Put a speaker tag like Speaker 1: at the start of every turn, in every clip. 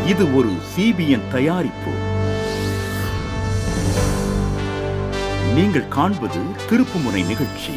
Speaker 1: இது ஒரு சிபிஎன் தயாரிப்பு நீங்கள் காண்பது திருப்புமுனை நிகழ்ச்சி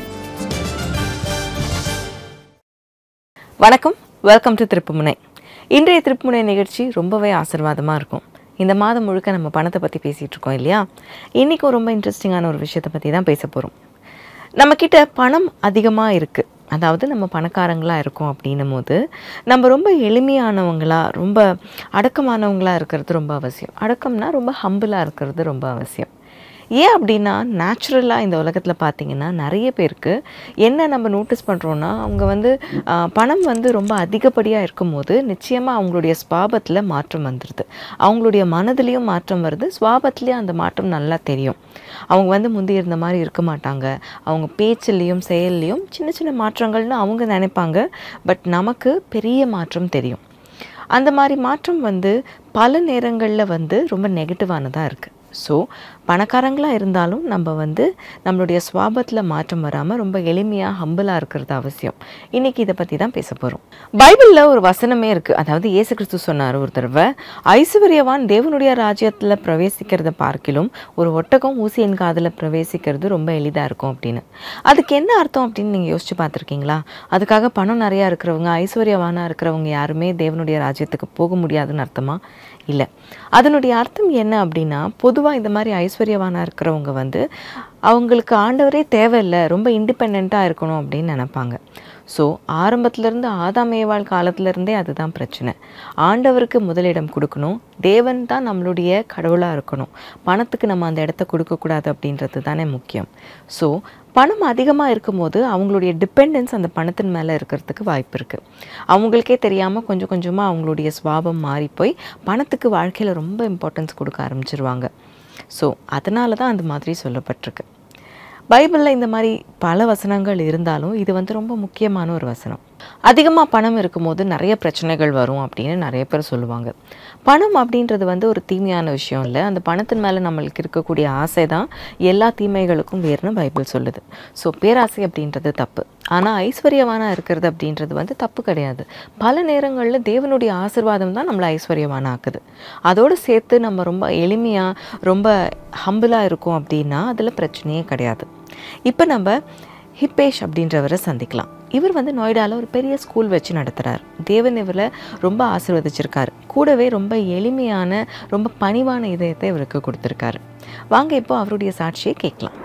Speaker 2: வணக்கம் வெல்கம் டு திருப்புமுனை இன்றைய திருப்புமுனை நிகழ்ச்சி ரொம்பவே ஆசீர்வாதமாக இருக்கும் இந்த மாதம் முழுக்க நம்ம பணத்தை பற்றி பேசிகிட்டு இருக்கோம் இல்லையா இன்றைக்கும் ரொம்ப இன்ட்ரெஸ்டிங்கான ஒரு விஷயத்தை பற்றி தான் பேச போகிறோம் நம்மக்கிட்ட பணம் அதிகமாக இருக்குது அதாவது நம்ம பணக்காரங்களாக இருக்கோம் அப்படின்னும் போது நம்ம ரொம்ப எளிமையானவங்களா ரொம்ப அடக்கமானவங்களா இருக்கிறது ரொம்ப அவசியம் அடக்கம்னா ரொம்ப ஹம்பிளாக இருக்கிறது ரொம்ப அவசியம் ஏன் அப்படின்னா நேச்சுரலாக இந்த உலகத்தில் பார்த்தீங்கன்னா நிறைய பேருக்கு என்ன நம்ம நோட்டீஸ் பண்ணுறோன்னா அவங்க வந்து ஆ, பணம் வந்து ரொம்ப அதிகப்படியாக இருக்கும்போது நிச்சயமாக அவங்களுடைய ஸ்வாபத்தில் மாற்றம் வந்துடுது அவங்களுடைய மனதிலையும் மாற்றம் வருது ஸ்வாபத்துலேயும் அந்த மாற்றம் நல்லா தெரியும் அவங்க வந்து முந்தி இருந்த மாதிரி இருக்க மாட்டாங்க அவங்க பேச்சுலேயும் செயல்லையும் சின்ன சின்ன மாற்றங்கள்னு அவங்க நினைப்பாங்க பட் நமக்கு பெரிய மாற்றம் தெரியும் அந்த மாதிரி மாற்றம் வந்து பல நேரங்களில் வந்து ரொம்ப நெகட்டிவானதாக இருக்குது ஸோ பணக்காரங்களாக இருந்தாலும் நம்ம வந்து நம்மளுடைய சுவாபத்தில் மாற்றம் வராமல் ரொம்ப எளிமையாக ஹம்பிளாக இருக்கிறது அவசியம் இன்றைக்கி இதை பற்றி தான் பேச போகிறோம் பைபிளில் ஒரு வசனமே இருக்குது அதாவது இயேசு கிறிஸ்து சொன்னார் ஒரு தடவை ஐஸ்வர்யவான் தேவனுடைய ராஜ்யத்தில் பிரவேசிக்கிறத பார்க்கிலும் ஒரு ஒட்டகம் ஊசியின் காதில் பிரவேசிக்கிறது ரொம்ப எளிதாக இருக்கும் அப்படின்னு அதுக்கு என்ன அர்த்தம் அப்படின்னு நீங்கள் யோசிச்சு பார்த்துருக்கீங்களா அதுக்காக பணம் நிறையா இருக்கிறவங்க ஐஸ்வர்யவானாக இருக்கிறவங்க யாருமே தேவனுடைய ராஜ்யத்துக்கு போக முடியாதுன்னு அர்த்தமா இல்லை அதனுடைய அர்த்தம் என்ன அப்படின்னா பொதுவாக இந்த மாதிரி ஐஸ்வர்யவானாக இருக்கிறவங்க வந்து அவங்களுக்கு ஆண்டவரே தேவையில்லை ரொம்ப இண்டிபெண்ட்டாக இருக்கணும் அப்படின்னு நினைப்பாங்க ஸோ ஆரம்பத்துலேருந்து ஆதாமேவாள் காலத்துலேருந்தே அதுதான் பிரச்சனை ஆண்டவருக்கு முதலிடம் கொடுக்கணும் தேவன் தான் நம்மளுடைய கடவுளாக இருக்கணும் பணத்துக்கு நம்ம அந்த இடத்த கொடுக்கக்கூடாது அப்படின்றது தானே முக்கியம் ஸோ பணம் அதிகமாக இருக்கும்போது அவங்களுடைய டிபெண்டன்ஸ் அந்த பணத்தின் மேலே இருக்கிறதுக்கு வாய்ப்பு இருக்குது அவங்களுக்கே தெரியாமல் கொஞ்சம் கொஞ்சமாக அவங்களுடைய சுவாபம் மாறி போய் பணத்துக்கு வாழ்க்கையில் ரொம்ப இம்பார்ட்டன்ஸ் கொடுக்க ஆரம்பிச்சிருவாங்க ஸோ அதனால தான் அந்த மாதிரி சொல்லப்பட்டிருக்கு பைபிளில் இந்த மாதிரி பல வசனங்கள் இருந்தாலும் இது வந்து ரொம்ப முக்கியமான ஒரு வசனம் அதிகமாக பணம் இருக்கும்போது நிறைய பிரச்சனைகள் வரும் அப்படின்னு நிறைய பேர் சொல்லுவாங்க பணம் அப்படின்றது வந்து ஒரு தீமையான விஷயம் இல்லை அந்த பணத்தின் மேலே நம்மளுக்கு இருக்கக்கூடிய ஆசை தான் எல்லா தீமைகளுக்கும் வேறுனு பைபிள் சொல்லுது ஸோ பேராசை அப்படின்றது தப்பு ஆனால் ஐஸ்வர்யவானா இருக்கிறது அப்படின்றது வந்து தப்பு கிடையாது பல நேரங்களில் தேவனுடைய ஆசிர்வாதம் தான் நம்மளை ஐஸ்வர்யவானா ஆக்குது அதோடு சேர்த்து நம்ம ரொம்ப எளிமையாக ரொம்ப ஹம்பிளாக இருக்கோம் அப்படின்னா அதில் பிரச்சனையே கிடையாது இப்போ நம்ம ஹிப்பேஷ் அப்படின்றவரை சந்திக்கலாம் இவர் வந்து நொய்டாவில் ஒரு பெரிய ஸ்கூல் வச்சு நடத்துகிறார் தேவன் இவரை ரொம்ப ஆசீர்வதிச்சிருக்காரு கூடவே ரொம்ப எளிமையான ரொம்ப பணிவான இதயத்தை இவருக்கு கொடுத்துருக்காரு வாங்க இப்போ அவருடைய சாட்சியை கேட்கலாம்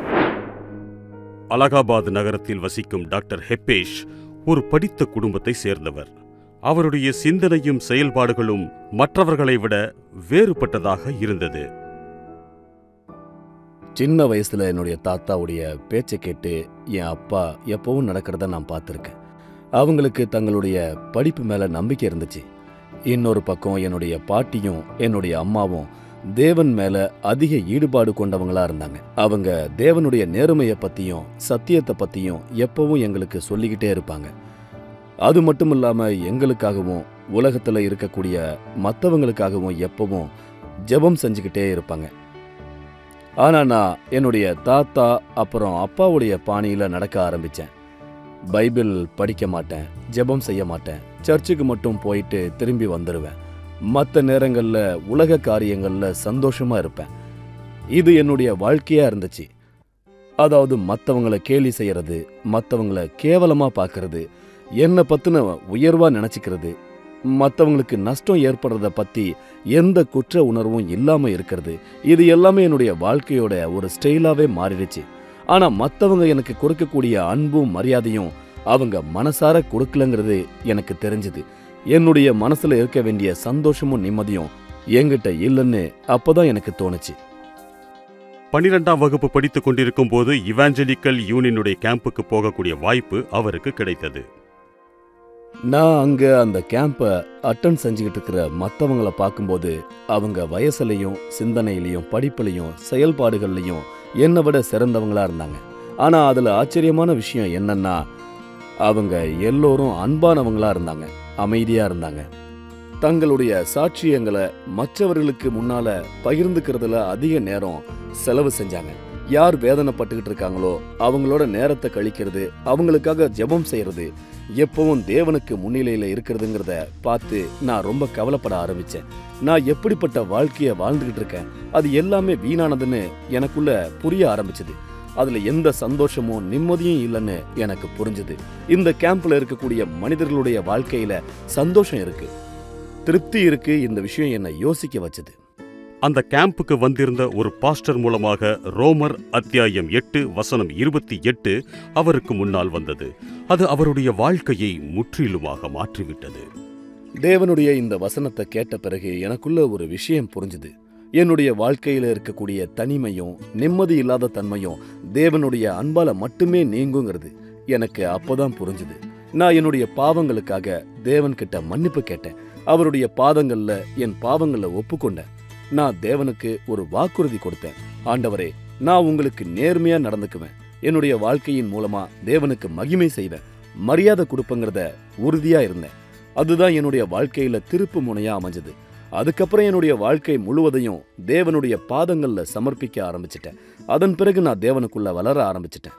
Speaker 3: அலகாபாத் நகரத்தில் வசிக்கும் டாக்டர் ஹெப்பேஷ் ஒரு படித்த குடும்பத்தை சேர்ந்தவர் அவருடைய சிந்தனையும் செயல்பாடுகளும் மற்றவர்களை விட வேறுபட்டதாக இருந்தது
Speaker 4: சின்ன வயசுல என்னுடைய தாத்தாவுடைய பேச்சை கேட்டு என் அப்பா எப்பவும் நடக்கிறத நான் பார்த்துருக்கேன் அவங்களுக்கு தங்களுடைய படிப்பு மேல நம்பிக்கை இருந்துச்சு இன்னொரு பக்கம் என்னுடைய பாட்டியும் என்னுடைய அம்மாவும் தேவன் மேல அதிக ஈடுபாடு கொண்டவங்களா இருந்தாங்க அவங்க தேவனுடைய நேர்மையை பத்தியும் சத்தியத்தை பத்தியும் எப்பவும் எங்களுக்கு சொல்லிக்கிட்டே இருப்பாங்க அது மட்டும் இல்லாம எங்களுக்காகவும் உலகத்துல இருக்கக்கூடிய மற்றவங்களுக்காகவும் எப்பவும் ஜெபம் செஞ்சுக்கிட்டே இருப்பாங்க ஆனா நான் என்னுடைய தாத்தா அப்புறம் அப்பாவுடைய பாணியில நடக்க ஆரம்பிச்சேன் பைபிள் படிக்க மாட்டேன் ஜெபம் செய்ய மாட்டேன் சர்ச்சுக்கு மட்டும் போயிட்டு திரும்பி வந்துடுவேன் மற்ற நேரங்கள்ல உலக காரியங்கள்ல சந்தோஷமா இருப்பேன் இது என்னுடைய வாழ்க்கையா இருந்துச்சு அதாவது மற்றவங்களை கேலி செய்யறது மற்றவங்கள கேவலமா பார்க்கறது என்னை பத்தின உயர்வா நினைச்சுக்கிறது மற்றவங்களுக்கு நஷ்டம் ஏற்படுறத பத்தி எந்த குற்ற உணர்வும் இல்லாம இருக்கிறது இது எல்லாமே என்னுடைய வாழ்க்கையோட ஒரு ஸ்டைலாவே மாறிடுச்சு ஆனா மத்தவங்க எனக்கு கொடுக்கக்கூடிய அன்பும் மரியாதையும் அவங்க மனசார கொடுக்கலங்கிறது எனக்கு தெரிஞ்சது என்னுடைய மனசுல இருக்க வேண்டிய சந்தோஷமும் நிம்மதியும் என்கிட்ட இல்லைன்னு அப்பதான் எனக்கு தோணுச்சு
Speaker 3: பன்னிரெண்டாம் வகுப்பு படித்துக் கொண்டிருக்கும் போது இவாஞ்சலிக்கல் யூனியனுடைய கேம்புக்கு போகக்கூடிய வாய்ப்பு அவருக்கு கிடைத்தது
Speaker 4: நான் அங்க அந்த கேம்பை அட்டன் செஞ்சுக்கிட்டு இருக்கிற மற்றவங்கள பார்க்கும்போது அவங்க வயசுலையும் சிந்தனையிலையும் படிப்புலையும் செயல்பாடுகள்லையும் என்னை விட சிறந்தவங்களா இருந்தாங்க ஆனா அதுல ஆச்சரியமான விஷயம் என்னன்னா அவங்க எல்லோரும் அன்பானவங்களா இருந்தாங்க அமைதியா இருந்தாங்க தங்களுடைய சாட்சியங்களை மற்றவர்களுக்கு முன்னால பகிர்ந்துக்கிறதுல அதிக நேரம் செலவு செஞ்சாங்க யார் வேதனைப்பட்டுக்கிட்டு இருக்காங்களோ அவங்களோட நேரத்தை கழிக்கிறது அவங்களுக்காக ஜெபம் செய்யறது எப்பவும் தேவனுக்கு முன்னிலையில இருக்கிறதுங்கிறத பார்த்து நான் ரொம்ப கவலைப்பட ஆரம்பிச்சேன் நான் எப்படிப்பட்ட வாழ்க்கைய வாழ்ந்துகிட்டு இருக்கேன் அது எல்லாமே வீணானதுன்னு எனக்குள்ள புரிய ஆரம்பிச்சது அதுல எந்த சந்தோஷமும் நிம்மதியும் இல்லைன்னு எனக்கு புரிஞ்சுது இந்த கேம்ப்ல இருக்கக்கூடிய மனிதர்களுடைய வாழ்க்கையில சந்தோஷம் இருக்கு திருப்தி இருக்கு இந்த விஷயம் என்னை யோசிக்க வச்சது
Speaker 3: அந்த கேம்புக்கு வந்திருந்த ஒரு பாஸ்டர் மூலமாக ரோமர் அத்தியாயம் எட்டு வசனம் இருபத்தி எட்டு அவருக்கு முன்னால் வந்தது அது அவருடைய வாழ்க்கையை முற்றிலுமாக மாற்றிவிட்டது
Speaker 4: தேவனுடைய இந்த வசனத்தை கேட்ட பிறகு எனக்குள்ள ஒரு விஷயம் புரிஞ்சுது என்னுடைய வாழ்க்கையில இருக்கக்கூடிய தனிமையும் நிம்மதி இல்லாத தன்மையும் தேவனுடைய அன்பால மட்டுமே நீங்குங்கிறது எனக்கு அப்போதான் புரிஞ்சுது நான் என்னுடைய பாவங்களுக்காக தேவன்கிட்ட மன்னிப்பு கேட்டேன் அவருடைய பாதங்கள்ல என் பாவங்களை ஒப்புக்கொண்டேன் நான் தேவனுக்கு ஒரு வாக்குறுதி கொடுத்தேன் ஆண்டவரே நான் உங்களுக்கு நேர்மையா நடந்துக்குவேன் என்னுடைய வாழ்க்கையின் மூலமா தேவனுக்கு மகிமை செய்வேன் மரியாதை கொடுப்பங்கிறத உறுதியா இருந்தேன் அதுதான் என்னுடைய வாழ்க்கையில திருப்பு முனையா அமைஞ்சது அதுக்கப்புறம் என்னுடைய வாழ்க்கை முழுவதையும் தேவனுடைய பாதங்கள்ல சமர்ப்பிக்க ஆரம்பிச்சிட்டேன் அதன் பிறகு நான் தேவனுக்குள்ள வளர ஆரம்பிச்சிட்டேன்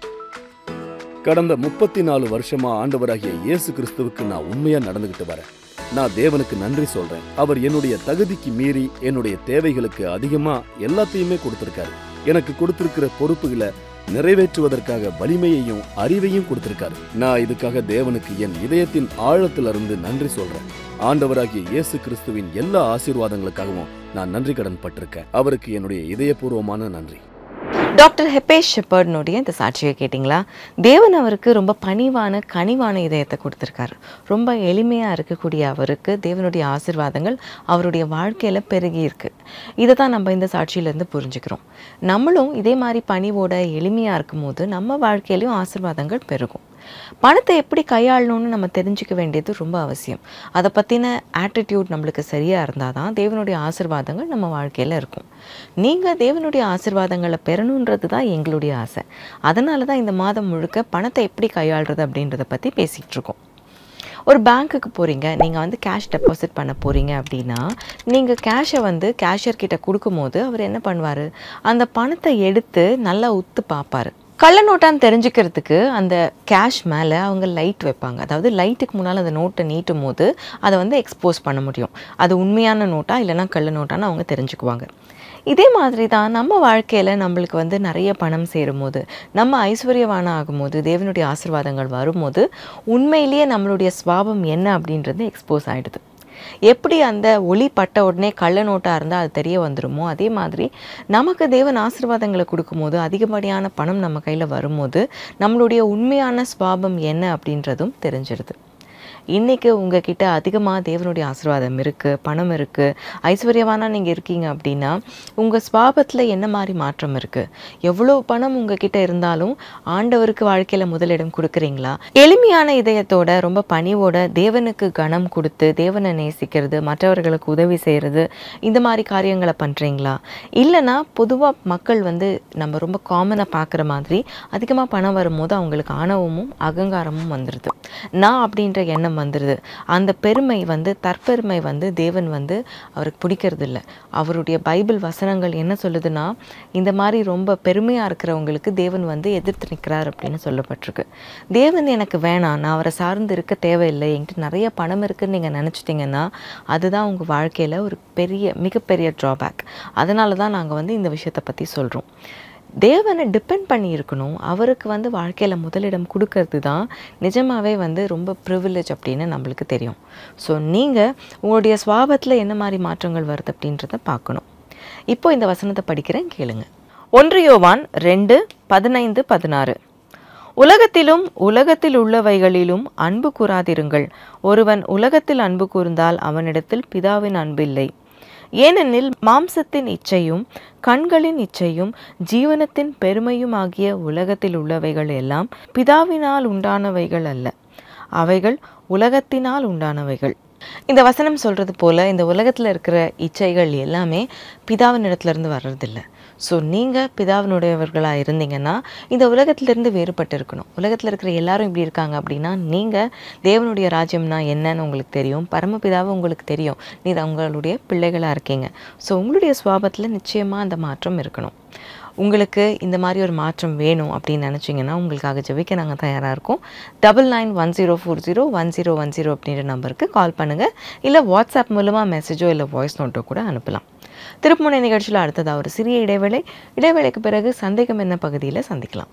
Speaker 4: கடந்த முப்பத்தி நாலு வருஷமா ஆண்டவராகிய இயேசு கிறிஸ்துவுக்கு நான் உண்மையா நடந்துகிட்டு வரேன் நான் தேவனுக்கு நன்றி சொல்றேன் அவர் என்னுடைய தகுதிக்கு மீறி என்னுடைய தேவைகளுக்கு அதிகமா எல்லாத்தையுமே கொடுத்திருக்காரு எனக்கு கொடுத்திருக்கிற பொறுப்புகளை நிறைவேற்றுவதற்காக வலிமையையும் அறிவையும் கொடுத்திருக்காரு நான் இதுக்காக தேவனுக்கு என் இதயத்தின் ஆழத்திலிருந்து நன்றி சொல்றேன் ஆண்டவராகிய இயேசு கிறிஸ்துவின் எல்லா ஆசீர்வாதங்களுக்காகவும் நான் நன்றி கடன் பட்டிருக்கேன் அவருக்கு என்னுடைய இதயபூர்வமான நன்றி
Speaker 2: டாக்டர் ஹெப்பேஷ் ஷெப்பர்ட்னுடைய இந்த சாட்சியை கேட்டிங்களா தேவன் அவருக்கு ரொம்ப பணிவான கனிவான இதயத்தை கொடுத்துருக்காரு ரொம்ப எளிமையாக இருக்கக்கூடிய அவருக்கு தேவனுடைய ஆசீர்வாதங்கள் அவருடைய வாழ்க்கையில் பெருகி இருக்கு இதை தான் நம்ம இந்த சாட்சியிலேருந்து புரிஞ்சுக்கிறோம் நம்மளும் இதே மாதிரி பணிவோட எளிமையாக இருக்கும்போது நம்ம வாழ்க்கையிலையும் ஆசீர்வாதங்கள் பெருகும் பணத்தை எப்படி கையாளணும்னு நம்ம தெரிஞ்சுக்க வேண்டியது ரொம்ப அவசியம் அதை பற்றின ஆட்டிடியூட் நம்மளுக்கு சரியாக இருந்தால் தான் தேவனுடைய ஆசீர்வாதங்கள் நம்ம வாழ்க்கையில் இருக்கும் நீங்கள் தேவனுடைய ஆசீர்வாதங்களை பெறணுன்றது தான் எங்களுடைய ஆசை அதனால தான் இந்த மாதம் முழுக்க பணத்தை எப்படி கையாளுறது அப்படின்றத பற்றி பேசிகிட்டு இருக்கோம் ஒரு பேங்க்குக்கு போகிறீங்க நீங்கள் வந்து கேஷ் டெபாசிட் பண்ண போகிறீங்க அப்படின்னா நீங்கள் கேஷை வந்து கேஷியர் கிட்ட கொடுக்கும்போது அவர் என்ன பண்ணுவார் அந்த பணத்தை எடுத்து நல்லா உத்து பார்ப்பாரு கள்ள நோட்டான்னு தெரிஞ்சுக்கிறதுக்கு அந்த கேஷ் மேலே அவங்க லைட் வைப்பாங்க அதாவது லைட்டுக்கு முன்னால் அந்த நோட்டை நீட்டும் போது அதை வந்து எக்ஸ்போஸ் பண்ண முடியும் அது உண்மையான நோட்டா இல்லைன்னா கள்ள நோட்டான்னு அவங்க தெரிஞ்சுக்குவாங்க இதே மாதிரி தான் நம்ம வாழ்க்கையில் நம்மளுக்கு வந்து நிறைய பணம் சேரும்போது நம்ம ஐஸ்வர்யவான ஆகும்போது தேவனுடைய ஆசீர்வாதங்கள் வரும்போது உண்மையிலேயே நம்மளுடைய சுவாபம் என்ன அப்படின்றது எக்ஸ்போஸ் ஆகிடுது எப்படி அந்த ஒளி பட்ட உடனே கள்ள நோட்டாக இருந்தால் அது தெரிய வந்துருமோ அதே மாதிரி நமக்கு தேவன் ஆசீர்வாதங்களை கொடுக்கும்போது அதிகப்படியான பணம் நம்ம கையில் வரும்போது நம்மளுடைய உண்மையான சுவாபம் என்ன அப்படின்றதும் தெரிஞ்சிடுது இன்றைக்கி உங்ககிட்ட அதிகமாக தேவனுடைய ஆசீர்வாதம் இருக்குது பணம் இருக்குது ஐஸ்வர்யவானா நீங்கள் இருக்கீங்க அப்படின்னா உங்கள் ஸ்வாபத்தில் என்ன மாதிரி மாற்றம் இருக்குது எவ்வளோ பணம் உங்ககிட்ட இருந்தாலும் ஆண்டவருக்கு வாழ்க்கையில் முதலிடம் கொடுக்குறீங்களா எளிமையான இதயத்தோட ரொம்ப பணிவோட தேவனுக்கு கனம் கொடுத்து தேவனை நேசிக்கிறது மற்றவர்களுக்கு உதவி செய்கிறது இந்த மாதிரி காரியங்களை பண்ணுறீங்களா இல்லைன்னா பொதுவாக மக்கள் வந்து நம்ம ரொம்ப காமனாக பார்க்குற மாதிரி அதிகமாக பணம் வரும்போது அவங்களுக்கு ஆணவமும் அகங்காரமும் வந்துடுது நான் அப்படின்ற எண்ணம் வந்துடுது அந்த பெருமை வந்து தற்பெருமை வந்து தேவன் வந்து அவருக்கு பிடிக்கிறது இல்லை அவருடைய பைபிள் வசனங்கள் என்ன சொல்லுதுன்னா இந்த மாதிரி ரொம்ப பெருமையாக இருக்கிறவங்களுக்கு தேவன் வந்து எதிர்த்து நிற்கிறார் அப்படின்னு சொல்லப்பட்டிருக்கு தேவன் எனக்கு வேணாம் நான் அவரை சார்ந்து இருக்க தேவையில்லை என்கிட்ட நிறைய பணம் இருக்குன்னு நீங்கள் நினச்சிட்டிங்கன்னா அதுதான் உங்கள் வாழ்க்கையில் ஒரு பெரிய மிகப்பெரிய ட்ராபேக் அதனால தான் நாங்கள் வந்து இந்த விஷயத்தை பற்றி சொல்கிறோம் தேவனை டிபெண்ட் பண்ணி இருக்கணும் அவருக்கு வந்து வாழ்க்கையில் முதலிடம் கொடுக்கறது தான் நிஜமாகவே வந்து ரொம்ப ப்ரிவிலேஜ் அப்படின்னு நம்மளுக்கு தெரியும் ஸோ நீங்கள் உங்களுடைய சுவாபத்தில் என்ன மாதிரி மாற்றங்கள் வருது அப்படின்றத பார்க்கணும் இப்போ இந்த வசனத்தை படிக்கிறேன் கேளுங்க ஒன்று யோவான் ரெண்டு பதினைந்து பதினாறு உலகத்திலும் உலகத்தில் உள்ளவைகளிலும் அன்பு கூறாதிருங்கள் ஒருவன் உலகத்தில் அன்பு கூர்ந்தால் அவனிடத்தில் பிதாவின் அன்பு இல்லை ஏனெனில் மாம்சத்தின் இச்சையும் கண்களின் இச்சையும் ஜீவனத்தின் பெருமையும் ஆகிய உலகத்தில் உள்ளவைகள் எல்லாம் பிதாவினால் உண்டானவைகள் அல்ல அவைகள் உலகத்தினால் உண்டானவைகள் இந்த வசனம் சொல்றது போல இந்த உலகத்தில் இருக்கிற இச்சைகள் எல்லாமே பிதாவின் இடத்துலேருந்து வர்றதில்ல ஸோ நீங்கள் பிதாவினுடையவர்களாக இருந்தீங்கன்னா இந்த உலகத்திலிருந்து வேறுபட்டு இருக்கணும் உலகத்தில் இருக்கிற எல்லாரும் இப்படி இருக்காங்க அப்படின்னா நீங்கள் தேவனுடைய ராஜ்யம்னா என்னன்னு உங்களுக்கு தெரியும் பரமபிதாவை உங்களுக்கு தெரியும் நீ உங்களுடைய பிள்ளைகளாக இருக்கீங்க ஸோ உங்களுடைய சுவாபத்தில் நிச்சயமாக அந்த மாற்றம் இருக்கணும் உங்களுக்கு இந்த மாதிரி ஒரு மாற்றம் வேணும் அப்படின்னு நினச்சிங்கன்னா உங்களுக்காக ஜெபிக்க நாங்கள் தயாராக இருக்கோம் double nine one zero four zero one zero one zero அப்படின்ற நம்பருக்கு கால் பண்ணுங்கள் இல்லை வாட்ஸ்அப் மூலமாக மெசேஜோ இல்லை வாய்ஸ் நோட்டோ கூட அனுப்பலாம் திருப்புமுனை நிகழ்ச்சியில் அடுத்ததாக ஒரு சிறிய இடைவேளை இடைவேளைக்கு பிறகு சந்தேகம் என்ன பகுதியில் சந்திக்கலாம்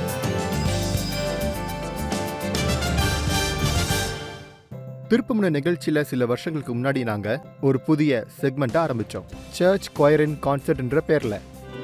Speaker 5: திருப்பமுனை நிகழ்ச்சியில் சில வருஷங்களுக்கு முன்னாடி நாங்கள் ஒரு புதிய செக்மெண்ட்டை ஆரம்பித்தோம் சர்ச் கொயரின் கான்சர்ட்ன்ற பேரில்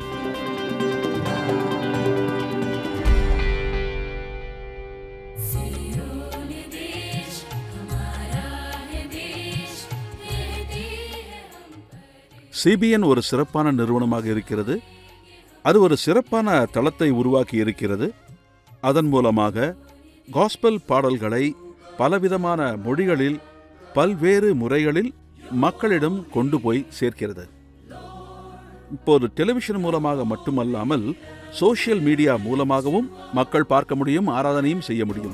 Speaker 6: சிபிஎன் ஒரு சிறப்பான நிறுவனமாக இருக்கிறது அது ஒரு சிறப்பான தளத்தை உருவாக்கி இருக்கிறது அதன் மூலமாக காஸ்பல் பாடல்களை பலவிதமான மொழிகளில் பல்வேறு முறைகளில் மக்களிடம் கொண்டு போய் சேர்க்கிறது இப்போது டெலிவிஷன் மூலமாக மட்டுமல்லாமல் சோஷியல் மீடியா மூலமாகவும் மக்கள் பார்க்க முடியும் ஆராதனையும் செய்ய முடியும்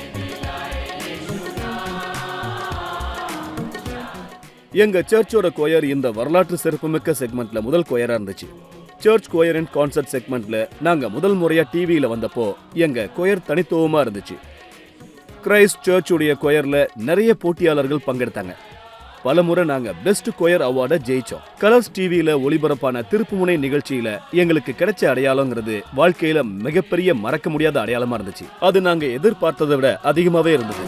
Speaker 4: எங்க சர்ச்சோட கொயர் இந்த வரலாற்று சிறப்புமிக்க செக்மெண்ட்ல முதல் கொயரா இருந்துச்சு சர்ச் கொயர் அண்ட் கான்சர்ட் செக்மெண்ட்ல நாங்க முதல் முறையா டிவியில வந்தப்போ எங்க கொயர் தனித்துவமா இருந்துச்சு கிரைஸ்ட் சர்ச் உடைய கொயர்ல நிறைய போட்டியாளர்கள் பங்கெடுத்தாங்க பலமுறை நாங்க பெஸ்ட் கொயர் அவார்டை ஜெயிச்சோம் கலர்ஸ் டிவியில ஒளிபரப்பான திருப்புமுனை நிகழ்ச்சியில எங்களுக்கு கிடைச்ச அடையாளங்கிறது வாழ்க்கையில மிகப்பெரிய மறக்க முடியாத அடையாளமா இருந்துச்சு அது நாங்க எதிர்பார்த்ததை விட அதிகமாவே இருந்தது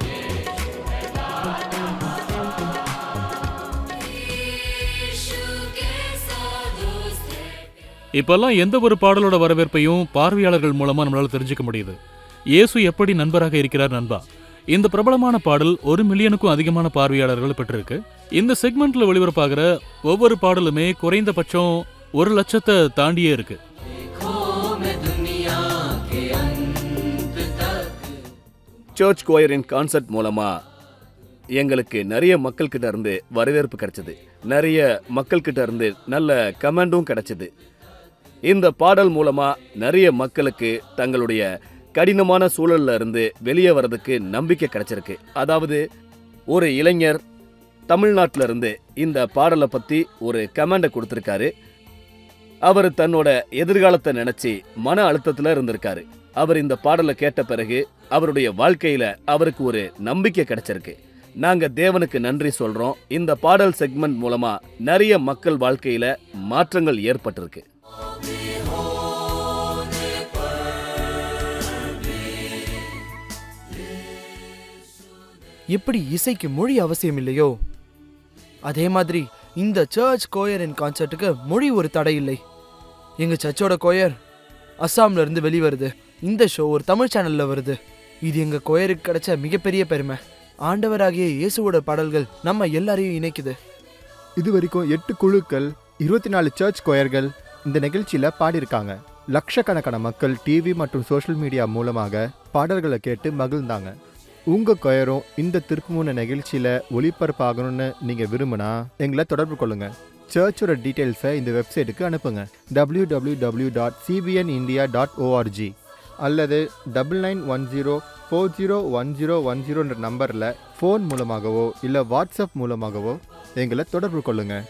Speaker 7: இப்பெல்லாம் எந்த ஒரு பாடலோட வரவேற்பையும் பார்வையாளர்கள் மூலமா நம்மளால தெரிஞ்சுக்க முடியுது இயேசு எப்படி நண்பராக இருக்கிறார் நண்பா இந்த பிரபலமான பாடல் ஒரு மில்லியனுக்கும் அதிகமான பார்வையாளர்கள் பெற்றிருக்கு இந்த செக்மெண்ட்ல ஒளிபரப்பாகிற ஒவ்வொரு பாடலுமே குறைந்தபட்சம் ஒரு லட்சத்தை தாண்டியே இருக்கு
Speaker 4: சர்ச் கோயரின் கான்சர்ட் மூலமா எங்களுக்கு நிறைய மக்கள் கிட்ட இருந்து வரவேற்பு கிடைச்சது நிறைய மக்கள் கிட்ட இருந்து நல்ல கமெண்டும் கிடைச்சது இந்த பாடல் மூலமா நிறைய மக்களுக்கு தங்களுடைய கடினமான சூழல்ல இருந்து வெளியே வர்றதுக்கு நம்பிக்கை கிடைச்சிருக்கு அதாவது ஒரு இளைஞர் தமிழ்நாட்டில இருந்து இந்த பாடலை பத்தி ஒரு கமெண்டை கொடுத்திருக்காரு அவர் தன்னோட எதிர்காலத்தை நினைச்சு மன அழுத்தத்துல இருந்திருக்காரு அவர் இந்த பாடலை கேட்ட பிறகு அவருடைய வாழ்க்கையில அவருக்கு ஒரு நம்பிக்கை கிடைச்சிருக்கு நாங்க தேவனுக்கு நன்றி சொல்றோம் இந்த பாடல் செக்மெண்ட் மூலமா நிறைய மக்கள் வாழ்க்கையில மாற்றங்கள் ஏற்பட்டிருக்கு
Speaker 8: எப்படி இசைக்கு மொழி அவசியம் இல்லையோ அதே மாதிரி இந்த சர்ச் கோயர் அண்ட் கான்சர்ட்டுக்கு மொழி ஒரு தடை இல்லை எங்க சர்ச்சோட கோயர் அஸ்ஸாம்ல இருந்து வெளிவருது இந்த ஷோ ஒரு தமிழ் சேனல்ல வருது இது எங்க கோயருக்கு கிடைச்ச மிகப்பெரிய பெருமை ஆண்டவராகிய இயேசுவோட பாடல்கள் நம்ம எல்லாரையும் இணைக்குது
Speaker 5: இது வரைக்கும் எட்டு குழுக்கள் இருபத்தி நாலு சர்ச் கொயர்கள் இந்த நிகழ்ச்சியில் பாடியிருக்காங்க லட்சக்கணக்கான மக்கள் டிவி மற்றும் சோஷியல் மீடியா மூலமாக பாடல்களை கேட்டு மகிழ்ந்தாங்க உங்கள் கொயரும் இந்த திருப்புமுனை நிகழ்ச்சியில் ஒளிபரப்பாகணும்னு நீங்கள் விரும்பினா எங்களை தொடர்பு கொள்ளுங்கள் சர்ச்சோட டீட்டெயில்ஸை இந்த வெப்சைட்டுக்கு அனுப்புங்க W W W dot CBN India dot ORG அல்லது double nine one zero four zero one zero one ஜீரோன்ற நம்பரில் ஃபோன் மூலமாகவோ இல்லை வாட்ஸ்அப் மூலமாகவோ எங்களை தொடர்பு கொள்ளுங்கள்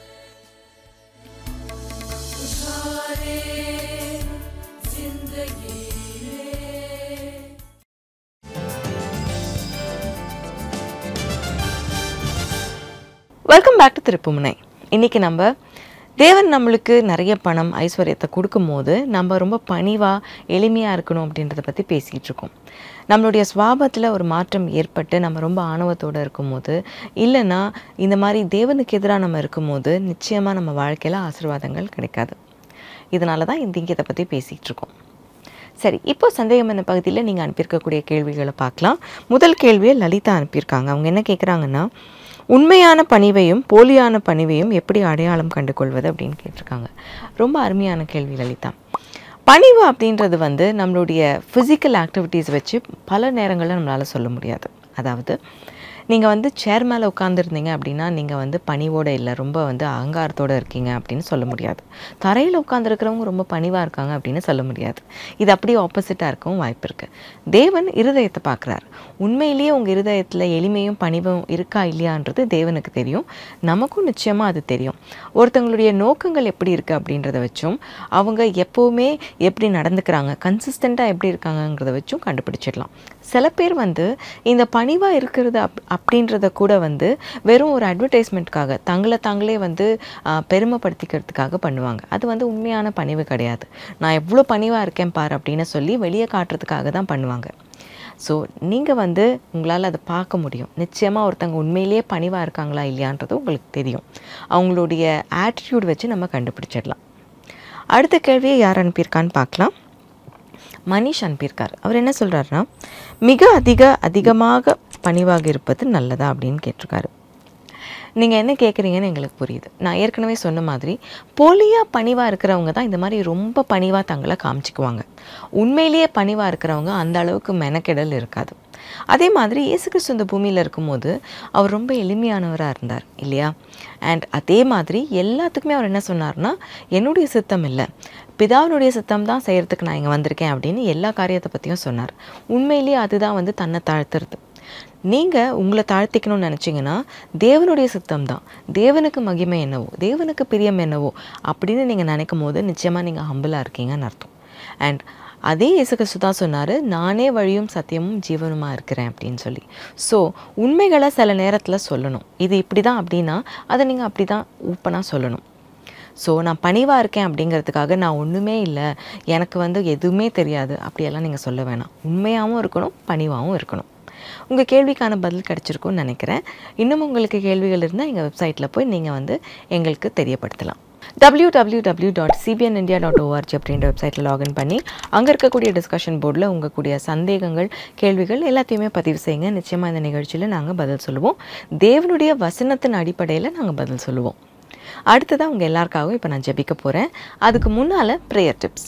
Speaker 2: வெல்கம் பேக் டு திருப்புமுனை இன்னைக்கு நம்ம தேவன் நம்மளுக்கு நிறைய பணம் ஐஸ்வர்யத்தை கொடுக்கும்போது நம்ம ரொம்ப பணிவாக எளிமையாக இருக்கணும் அப்படின்றத பற்றி பேசிகிட்டு இருக்கோம் நம்மளுடைய சுவாபத்தில் ஒரு மாற்றம் ஏற்பட்டு நம்ம ரொம்ப ஆணவத்தோடு இருக்கும்போது இல்லைன்னா இந்த மாதிரி தேவனுக்கு எதிராக நம்ம இருக்கும்போது நிச்சயமாக நம்ம வாழ்க்கையில் ஆசீர்வாதங்கள் கிடைக்காது இதனால தான் இந்த இங்கே இதை பற்றி பேசிகிட்டு இருக்கோம் சரி இப்போ சந்தேகம் என்ன பகுதியில் நீங்கள் அனுப்பியிருக்கக்கூடிய கேள்விகளை பார்க்கலாம் முதல் கேள்வியை லலிதா அனுப்பியிருக்காங்க அவங்க என்ன கேட்குறாங்கன்னா உண்மையான பணிவையும் போலியான பணிவையும் எப்படி அடையாளம் கண்டு கொள்வது அப்படின்னு கேட்டிருக்காங்க ரொம்ப அருமையான கேள்வி லலிதா பணிவு அப்படின்றது வந்து நம்மளுடைய ஃபிசிக்கல் ஆக்டிவிட்டீஸ் வச்சு பல நேரங்களில் நம்மளால் சொல்ல முடியாது அதாவது நீங்கள் வந்து சேர் மேலே உட்காந்துருந்தீங்க அப்படின்னா நீங்கள் வந்து பணிவோடு இல்லை ரொம்ப வந்து அகங்காரத்தோடு இருக்கீங்க அப்படின்னு சொல்ல முடியாது தரையில் உட்காந்துருக்கிறவங்க ரொம்ப பணிவாக இருக்காங்க அப்படின்னு சொல்ல முடியாது இது அப்படியே ஆப்போசிட்டாக இருக்கவும் வாய்ப்பு இருக்குது தேவன் இருதயத்தை பார்க்குறார் உண்மையிலேயே உங்கள் இருதயத்தில் எளிமையும் பணிவும் இருக்கா இல்லையான்றது தேவனுக்கு தெரியும் நமக்கும் நிச்சயமாக அது தெரியும் ஒருத்தங்களுடைய நோக்கங்கள் எப்படி இருக்குது அப்படின்றத வச்சும் அவங்க எப்போவுமே எப்படி நடந்துக்கிறாங்க கன்சிஸ்டண்ட்டாக எப்படி இருக்காங்கங்கிறத வச்சும் கண்டுபிடிச்சிடலாம் சில பேர் வந்து இந்த பணிவாக இருக்கிறது அப் அப்படின்றத கூட வந்து வெறும் ஒரு அட்வர்டைஸ்மெண்ட்காக தங்களை தாங்களே வந்து ஆ, பெருமைப்படுத்திக்கிறதுக்காக பண்ணுவாங்க அது வந்து உண்மையான பணிவு கிடையாது நான் எவ்வளோ பணிவாக இருக்கேன் பார் அப்படின்னு சொல்லி வெளியே காட்டுறதுக்காக தான் பண்ணுவாங்க ஸோ நீங்கள் வந்து உங்களால் அதை பார்க்க முடியும் நிச்சயமாக ஒருத்தங்க உண்மையிலேயே பணிவாக இருக்காங்களா இல்லையான்றது உங்களுக்கு தெரியும் அவங்களுடைய ஆட்டிடியூட் வச்சு நம்ம கண்டுபிடிச்சிடலாம் அடுத்த கேள்வியை யார் அனுப்பியிருக்கான்னு பார்க்கலாம் மனிஷ் அனுப்பியிருக்கார் அவர் என்ன சொல்கிறாருன்னா மிக அதிக அதிகமாக பணிவாக இருப்பது நல்லதா அப்படின்னு கேட்டிருக்காரு நீங்கள் என்ன கேட்குறீங்கன்னு எங்களுக்கு புரியுது நான் ஏற்கனவே சொன்ன மாதிரி போலியாக பணிவாக இருக்கிறவங்க தான் இந்த மாதிரி ரொம்ப பணிவாக தங்களை காமிச்சிக்குவாங்க உண்மையிலேயே பணிவாக இருக்கிறவங்க அந்த அளவுக்கு மெனக்கெடல் இருக்காது அதே மாதிரி இயேசு கிறிஸ்து இந்த பூமியில் இருக்கும்போது அவர் ரொம்ப எளிமையானவராக இருந்தார் இல்லையா அண்ட் அதே மாதிரி எல்லாத்துக்குமே அவர் என்ன சொன்னார்னா என்னுடைய சித்தம் இல்லை பிதாவினுடைய சித்தம் தான் செய்கிறதுக்கு நான் இங்கே வந்திருக்கேன் அப்படின்னு எல்லா காரியத்தை பற்றியும் சொன்னார் உண்மையிலேயே அதுதான் வந்து தன்னை தாழ்த்துறது நீங்கள் உங்களை தாழ்த்திக்கணும்னு நினச்சிங்கன்னா தேவனுடைய சித்தம் தான் தேவனுக்கு மகிமை என்னவோ தேவனுக்கு பிரியம் என்னவோ அப்படின்னு நீங்கள் நினைக்கும் போது நிச்சயமாக நீங்கள் ஹம்பிளாக இருக்கீங்கன்னு அர்த்தம் அண்ட் அதே இயேசு கிறிஸ்து தான் சொன்னார் நானே வழியும் சத்தியமும் ஜீவனுமாக இருக்கிறேன் அப்படின்னு சொல்லி ஸோ உண்மைகளை சில நேரத்தில் சொல்லணும் இது இப்படி தான் அப்படின்னா அதை நீங்கள் அப்படி தான் ஓப்பனாக சொல்லணும் ஸோ நான் பணிவாக இருக்கேன் அப்படிங்கிறதுக்காக நான் ஒன்றுமே இல்லை எனக்கு வந்து எதுவுமே தெரியாது அப்படியெல்லாம் நீங்கள் சொல்ல வேணாம் உண்மையாகவும் இருக்கணும் பணிவாகவும் இருக்கணும் உங்கள் கேள்விக்கான பதில் கிடச்சிருக்கும்னு நினைக்கிறேன் இன்னும் உங்களுக்கு கேள்விகள் இருந்தால் எங்கள் வெப்சைட்டில் போய் நீங்கள் வந்து எங்களுக்கு தெரியப்படுத்தலாம் www.cbnindia.org dot CBN India dot ORG அப்படின்ற வெப்சைட்டில் லாகின் பண்ணி அங்கே இருக்கக்கூடிய டிஸ்கஷன் போர்டில் உங்கள் கூடிய சந்தேகங்கள் கேள்விகள் எல்லாத்தையுமே பதிவு செய்யுங்க நிச்சயமாக இந்த நிகழ்ச்சியில் நாங்கள் பதில் சொல்லுவோம் தேவனுடைய வசனத்தின் அடிப்படையில் நாங்கள் பதில் சொல்லுவோம் அடுத்ததாக உங்கள் எல்லாருக்காகவும் இப்போ நான் ஜெபிக்க போகிறேன் அதுக்கு முன்னால் ப்ரேயர் டிப்ஸ்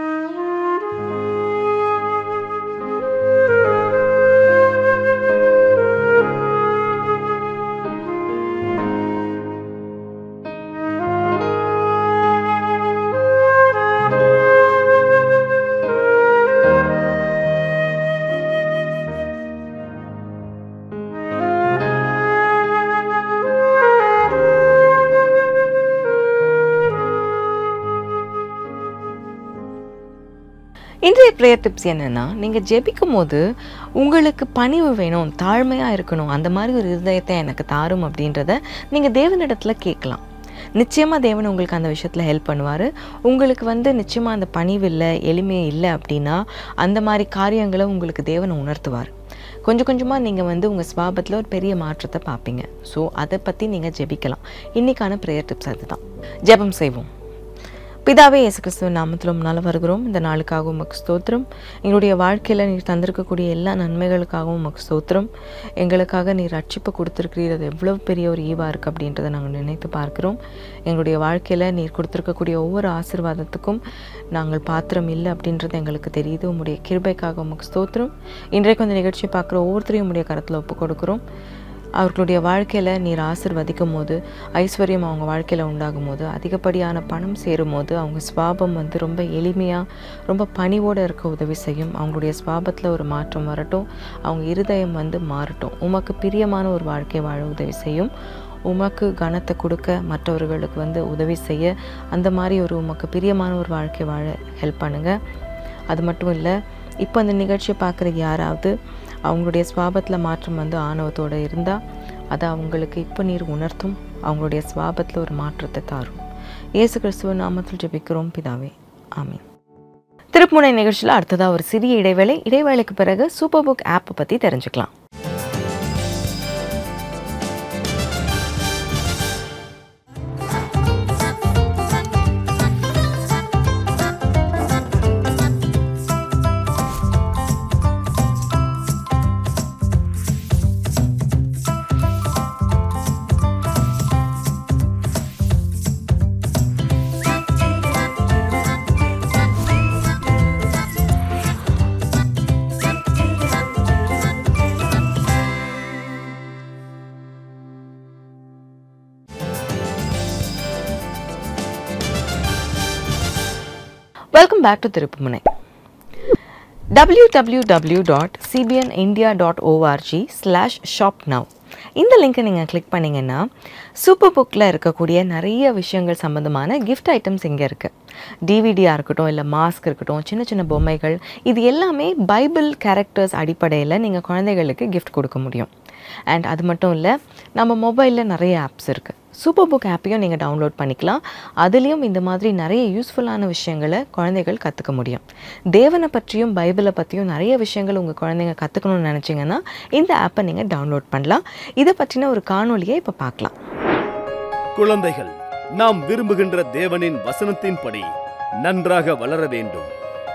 Speaker 2: இன்றைய ப்ரேயர் டிப்ஸ் என்னென்னா நீங்கள் ஜெபிக்கும் போது உங்களுக்கு பணிவு வேணும் தாழ்மையாக இருக்கணும் அந்த மாதிரி ஒரு இருதயத்தை எனக்கு தாரும் அப்படின்றத நீங்கள் தேவனிடத்தில் கேட்கலாம் நிச்சயமாக தேவன் உங்களுக்கு அந்த விஷயத்தில் ஹெல்ப் பண்ணுவார் உங்களுக்கு வந்து நிச்சயமாக அந்த பணிவு இல்லை எளிமை இல்லை அப்படின்னா அந்த மாதிரி காரியங்களை உங்களுக்கு தேவன் உணர்த்துவார் கொஞ்சம் கொஞ்சமாக நீங்கள் வந்து உங்கள் ஸ்வாபத்தில் ஒரு பெரிய மாற்றத்தை பார்ப்பீங்க ஸோ அதை பற்றி நீங்கள் ஜெபிக்கலாம் இன்றைக்கான ப்ரேயர் டிப்ஸ் அதுதான் ஜெபம் செய்வோம் பிதாவே இயேசு கிறிஸ்துவின் நாமத்தில் முன்னால் வருகிறோம் இந்த நாளுக்காகவும் உமக்கு ஸ்தோத்திரம் எங்களுடைய வாழ்க்கையில் நீர் தந்திருக்கக்கூடிய எல்லா நன்மைகளுக்காகவும் உமக்கு ஸ்தோத்திரம் எங்களுக்காக நீர் ரட்சிப்பு கொடுத்துருக்கிறீர் அது எவ்வளோ பெரிய ஒரு ஈவாக இருக்குது அப்படின்றத நாங்கள் நினைத்து பார்க்கிறோம் எங்களுடைய வாழ்க்கையில் நீர் கொடுத்துருக்கக்கூடிய ஒவ்வொரு ஆசீர்வாதத்துக்கும் நாங்கள் பாத்திரம் இல்லை அப்படின்றது எங்களுக்கு தெரியுது உம்முடைய கிருபைக்காக உமக்கு ஸ்தோத்திரம் இன்றைக்கு அந்த நிகழ்ச்சியை பார்க்குற ஒவ்வொருத்தரையும் உம்முடைய கரத்தில் ஒப்பு கொடுக்குறோம் அவர்களுடைய வாழ்க்கையில் நீர் ஆசிர்வதிக்கும் போது ஐஸ்வர்யம் அவங்க வாழ்க்கையில் உண்டாகும் போது அதிகப்படியான பணம் சேரும் போது அவங்க ஸ்வாபம் வந்து ரொம்ப எளிமையாக ரொம்ப பணிவோடு இருக்க உதவி செய்யும் அவங்களுடைய ஸ்வாபத்தில் ஒரு மாற்றம் வரட்டும் அவங்க இருதயம் வந்து மாறட்டும் உமக்கு பிரியமான ஒரு வாழ்க்கை வாழ உதவி செய்யும் உமக்கு கனத்தை கொடுக்க மற்றவர்களுக்கு வந்து உதவி செய்ய அந்த மாதிரி ஒரு உமக்கு பிரியமான ஒரு வாழ்க்கை வாழ ஹெல்ப் பண்ணுங்கள் அது மட்டும் இல்லை இப்போ அந்த நிகழ்ச்சியை பார்க்குற யாராவது அவங்களுடைய ஸ்வாபத்தில் மாற்றம் வந்து ஆணவத்தோடு இருந்தால் அதை அவங்களுக்கு இப்போ நீர் உணர்த்தும் அவங்களுடைய ஸ்வாபத்தில் ஒரு மாற்றத்தை தாரும் இயேசு கிறிஸ்துவ நாமத்தில் ஜெபிக்கிறோம் பிதாவே ஆமீன் திருப்புமுனை நிகழ்ச்சியில் அடுத்ததாக ஒரு சிறிய இடைவேளை இடைவேளைக்கு பிறகு சூப்பர் புக் ஆப்பை பற்றி தெரிஞ்சுக்கலாம் வெல்கம் பேக் டு திருப்புமுனை www.cbnindia.org ஸ்லாஷ் ஷாப் நவ் இந்த லிங்கை நீங்கள் கிளிக் பண்ணிங்கன்னா சூப்பர் புக்கில் இருக்கக்கூடிய நிறைய விஷயங்கள் சம்மந்தமான கிஃப்ட் ஐட்டம்ஸ் இங்கே இருக்குது டிவிடியாக இருக்கட்டும் இல்லை மாஸ்க் இருக்கட்டும் சின்ன சின்ன பொம்மைகள் இது எல்லாமே பைபிள் கேரக்டர்ஸ் அடிப்படையில் நீங்கள் குழந்தைகளுக்கு கிஃப்ட் கொடுக்க முடியும் அண்ட் அது மட்டும் இல்லை நம்ம மொபைலில் நிறைய ஆப்ஸ் இருக்குது சூப்பர் புக் ஆப்பையும் நீங்கள் டவுன்லோட் பண்ணிக்கலாம் அதுலேயும் இந்த மாதிரி நிறைய யூஸ்ஃபுல்லான விஷயங்களை குழந்தைகள் கற்றுக்க முடியும் தேவனை பற்றியும் பைபிளை பற்றியும் நிறைய விஷயங்கள் உங்கள் குழந்தைங்க கற்றுக்கணும்னு நினச்சிங்கன்னா இந்த ஆப்பை நீங்கள் டவுன்லோட் பண்ணலாம் இதை பற்றின ஒரு காணொலியை இப்போ பார்க்கலாம்
Speaker 4: குழந்தைகள் நாம் விரும்புகின்ற தேவனின் வசனத்தின்படி நன்றாக வளர வேண்டும்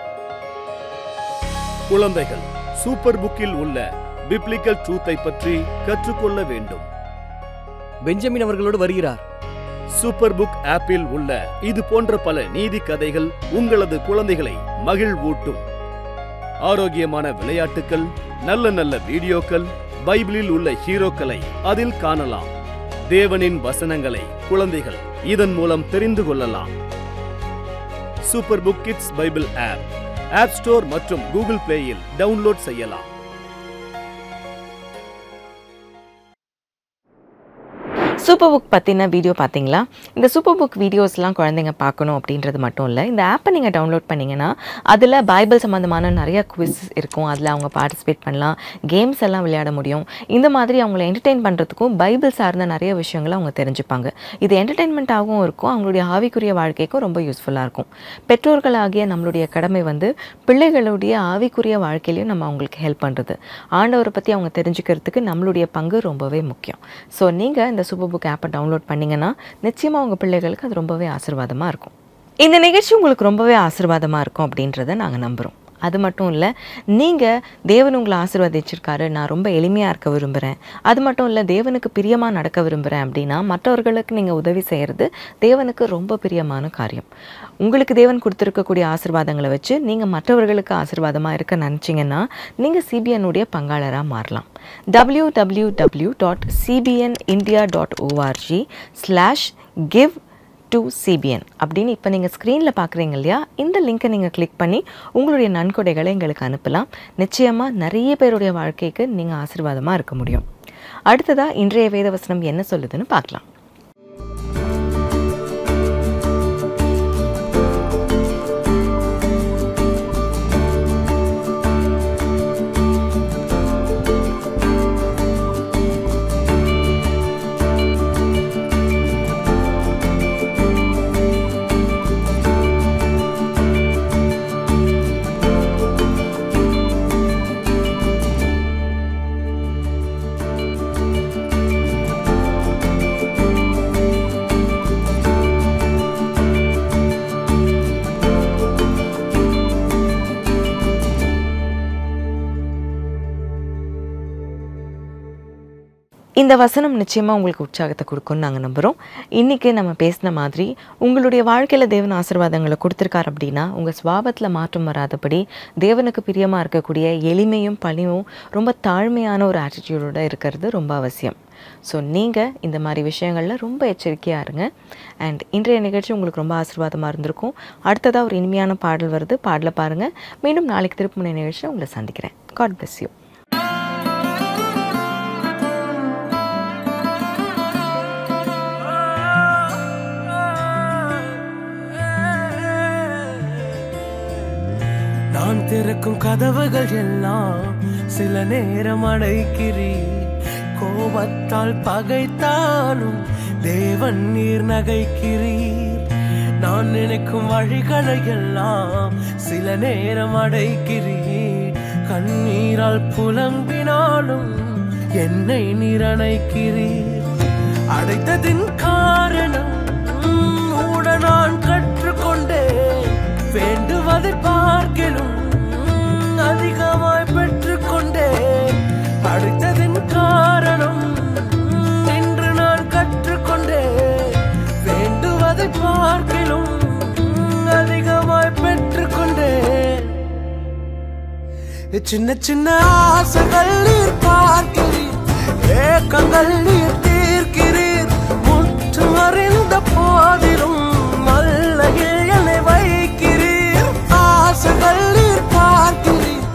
Speaker 4: குழந்தைகள் சூப்பர் புக்கில் உள்ள பிப்ளிக்கல் ட்ரூத்தை பற்றி கற்றுக்கொள்ள வேண்டும்
Speaker 9: பெஞ்சமின் அவர்களோடு வருகிறார்
Speaker 4: சூப்பர் புக் ஆப்பில் உள்ள இது போன்ற பல நீதி கதைகள் உங்களது குழந்தைகளை மகிழ்வூட்டும் ஆரோக்கியமான விளையாட்டுக்கள் நல்ல நல்ல வீடியோக்கள் பைபிளில் உள்ள ஹீரோக்களை அதில் காணலாம் தேவனின் வசனங்களை குழந்தைகள் இதன் மூலம் தெரிந்து கொள்ளலாம் super book kids Bible app app store மற்றும் கூகுள் பிளேயில் டவுன்லோட் செய்யலாம்
Speaker 2: சூப்பர் புக் பற்றின வீடியோ பார்த்தீங்களா இந்த சூப்பர் புக் வீடியோஸ்லாம் குழந்தைங்க பார்க்கணும் அப்படின்றது மட்டும் இல்லை இந்த ஆப்பை நீங்கள் டவுன்லோட் பண்ணிங்கன்னா அதில் பைபிள் சம்மந்தமான நிறைய குவிஸ் இருக்கும் அதில் அவங்க பார்ட்டிசிபேட் பண்ணலாம் கேம்ஸ் எல்லாம் விளையாட முடியும் இந்த மாதிரி அவங்கள என்டர்டெயின் பண்ணுறதுக்கும் பைபிள் சார்ந்த நிறைய விஷயங்களை அவங்க தெரிஞ்சுப்பாங்க இது என்டர்டெயின்மெண்ட்டாகவும் இருக்கும் அவங்களுடைய ஆவிக்குரிய வாழ்க்கைக்கும் ரொம்ப யூஸ்ஃபுல்லாக இருக்கும் பெற்றோர்களாகிய நம்மளுடைய கடமை வந்து பிள்ளைகளுடைய ஆவிக்குரிய வாழ்க்கையிலையும் நம்ம அவங்களுக்கு ஹெல்ப் பண்ணுறது ஆண்டவரை பற்றி அவங்க தெரிஞ்சுக்கிறதுக்கு நம்மளுடைய பங்கு ரொம்பவே முக்கியம் ஸோ நீங்கள் இந்த சூப்பர் புக் ஆப்பை டவுன்லோட் பண்ணிங்கன்னா நிச்சயமாக உங்கள் பிள்ளைகளுக்கு அது ரொம்பவே ஆசீர்வாதமாக இருக்கும் இந்த நிகழ்ச்சி உங்களுக்கு ரொம்பவே ஆசீர்வாதமாக இருக்கும் அப்படின்றத நாங்கள் நம்புகிறோம் அது மட்டும் இல்லை நீங்கள் தேவன் உங்களை ஆசீர்வதிச்சிருக்காரு நான் ரொம்ப எளிமையாக இருக்க விரும்புகிறேன் அது மட்டும் இல்லை தேவனுக்கு பிரியமாக நடக்க விரும்புகிறேன் அப்படின்னா மற்றவர்களுக்கு நீங்கள் உதவி செய்கிறது தேவனுக்கு ரொம்ப பிரியமான காரியம் உங்களுக்கு தேவன் கொடுத்துருக்கக்கூடிய ஆசீர்வாதங்களை வச்சு நீங்கள் மற்றவர்களுக்கு ஆசீர்வாதமாக இருக்க நினச்சிங்கன்னா நீங்கள் சிபிஎன்னுடைய பங்காளராக மாறலாம் W W W dot CBN India dot ORG slash give to CBN அப்படின்னு இப்போ நீங்கள் ஸ்க்ரீனில் பார்க்குறீங்க இல்லையா இந்த லிங்க்கை நீங்கள் கிளிக் பண்ணி உங்களுடைய நன்கொடைகளை எங்களுக்கு அனுப்பலாம் நிச்சயமாக நிறைய பேருடைய வாழ்க்கைக்கு நீங்கள் ஆசீர்வாதமாக இருக்க முடியும் அடுத்ததாக இன்றைய வேதவசனம் என்ன சொல்லுதுன்னு பார்க்கலாம் இந்த வசனம் நிச்சயமாக உங்களுக்கு உற்சாகத்தை கொடுக்கும்னு நாங்கள் நம்புகிறோம் இன்றைக்கி நம்ம பேசின மாதிரி உங்களுடைய வாழ்க்கையில் தேவன் ஆசீர்வாதங்களை கொடுத்துருக்கார் அப்படின்னா உங்கள் சுவாபத்தில் மாற்றம் வராதபடி தேவனுக்கு பிரியமாக இருக்கக்கூடிய எளிமையும் பணிவும் ரொம்ப தாழ்மையான ஒரு ஆட்டிடியூடோட இருக்கிறது ரொம்ப அவசியம் ஸோ நீங்கள் இந்த மாதிரி விஷயங்களில் ரொம்ப எச்சரிக்கையாக இருங்க அண்ட் இன்றைய நிகழ்ச்சி உங்களுக்கு ரொம்ப ஆசீர்வாதமாக இருந்திருக்கும் அடுத்ததாக ஒரு இனிமையான பாடல் வருது பாடலை பாருங்கள் மீண்டும் நாளைக்கு திருப்புமுனை நிகழ்ச்சியில் உங்களை சந்திக்கிறேன் காட் bless யூ
Speaker 10: நான் திறக்கும் கதவுகள் எல்லாம் சில நேரம் அடைக்கிறீர் கோபத்தால் பகைத்தாலும் தேவன் நீர் நகைக்கிறீர் நான் நினைக்கும் வழிகளை எல்லாம் சில நேரம் அடைக்கிறீர் கண்ணீரால் புலம்பினாலும் என்னை நீர் அணைக்கிறீர் அடைத்ததின் காரணம் கூட நான் கற்றுக்கொண்டேன் வேண்டுவதை பார்க்கலும் அதிகமாய் பெற்றுக்கொண்டேன் அடைத்ததின் காரணம் இன்று நான் கற்றுக்கொண்டேன் வேண்டுவதை பார்க்கலும் அதிகமாய் பெற்றுக்கொண்டேன் சின்ன சின்ன ஆசைகள் நீர் பார்க்கிறீர் ஏக்கங்கள் நீர் தீர்க்கிறீர் முற்றும் அறிந்த போதிலும் நல்ல என்னை வைக்கிறீர் ஆசைகள் நீர் பார்க்கிறீர்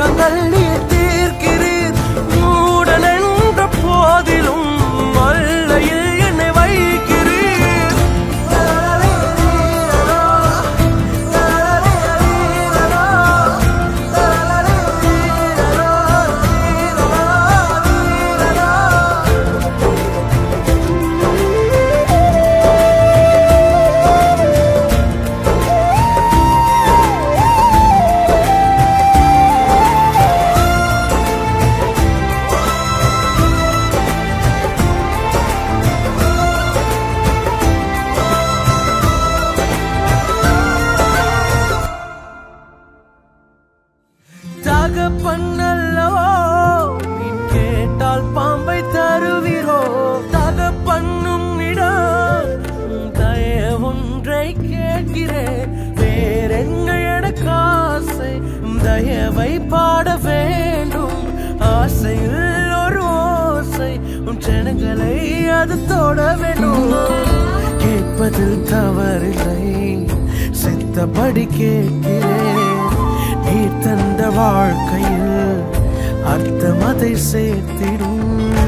Speaker 10: ஏக்கங்கள் நீர் தீர்க்கிறீர் மூடன் என்ற போதிலும் மல்லையில் என்னை வைக்கிறீர் தகப்பன்னல்லவோ நீ கேட்டால் பாம்பை தருவீரோ தகப்பன்னும் இடம் தய ஒன்றை கேட்கிறேன் வேறெங்க எனக்கு ஆசை தயவை பாட வேண்டும் ஆசையில் ஒரு ஓசை உன் ஜனங்களை அது தொட வேண்டும் கேட்பதில் தவறில்லை சித்தப்படி கேட்கிறேன் நீ தந்த வாழ்க்கையில் அர்த்தம் அதை சேர்த்திடும்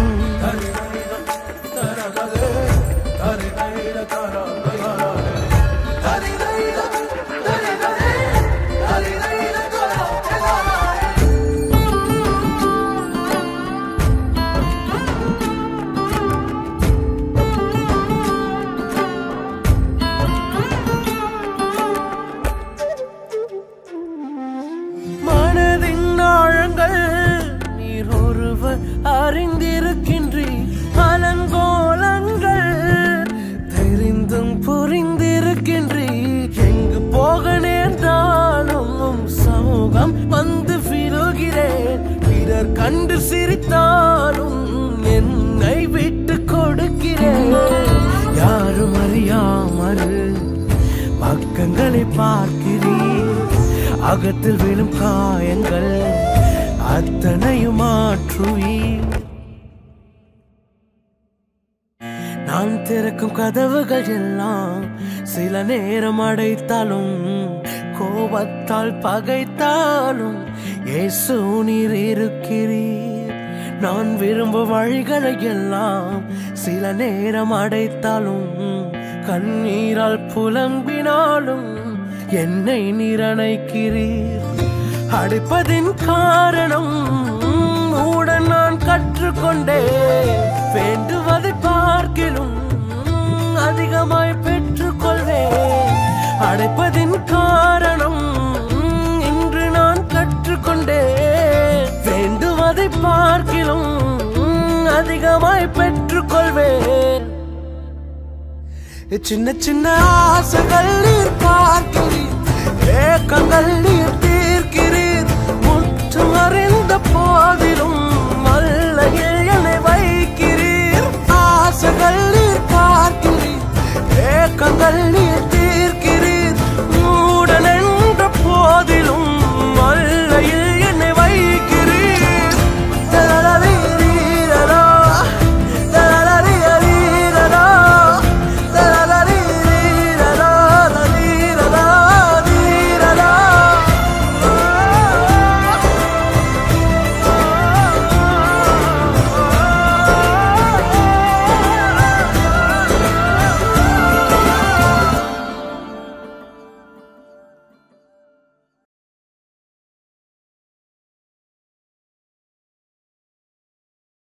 Speaker 10: மனதின் ஆழங்கள் நீர் ஒருவர் அறிந்திருக்கின்றீர் அலங்கோலங்கள் தெரிந்தும் புரிந்திருக்கின்றீர் எங்கு போக நேர்ந்தாலும் உம் சமூகம் வந்து விழுகிறேன் பிறர் கண்டு சிரித்தாலும் என்னை விட்டு கொடுக்கிறேன் யாரும் அறியாமல் பக்கங்களை பார்க்கிறீர் அகத்தில் விழும் காயங்கள் அத்தனையும் மாற்றுவீர் நான் திறக்கும் கதவுகள் எல்லாம் சில நேரம் அடைத்தாலும் கோபத்தால் பகைத்தாலும் இயேசு நீர் இருக்கிறீர் நான் விரும்பும் வழிகளை எல்லாம் சில நேரம் அடைத்தாலும் கண்ணீரால் புலம்பினாலும் என்னை நிரணைக்கிறீர் அடிப்பதின் காரணம் உடன் நான் கற்றுக்கொண்டே வேண்டுவதை பார்க்கிலும் அதிகமாய் பெற்றுக்கொள்வேன் அடைப்பதின் காரணம் இன்று நான் கற்றுக்கொண்டே வேண்டுவதை பார்க்கிலும் அதிகமாய் பெற்றுக்கொள்வேன் சின்ன சின்ன ஆசைகள் நீர் பார்க்கிறீர் ஏக்கங்கள் நீர் தீர்க்கிறீர் முற்றம் அறிந்த போ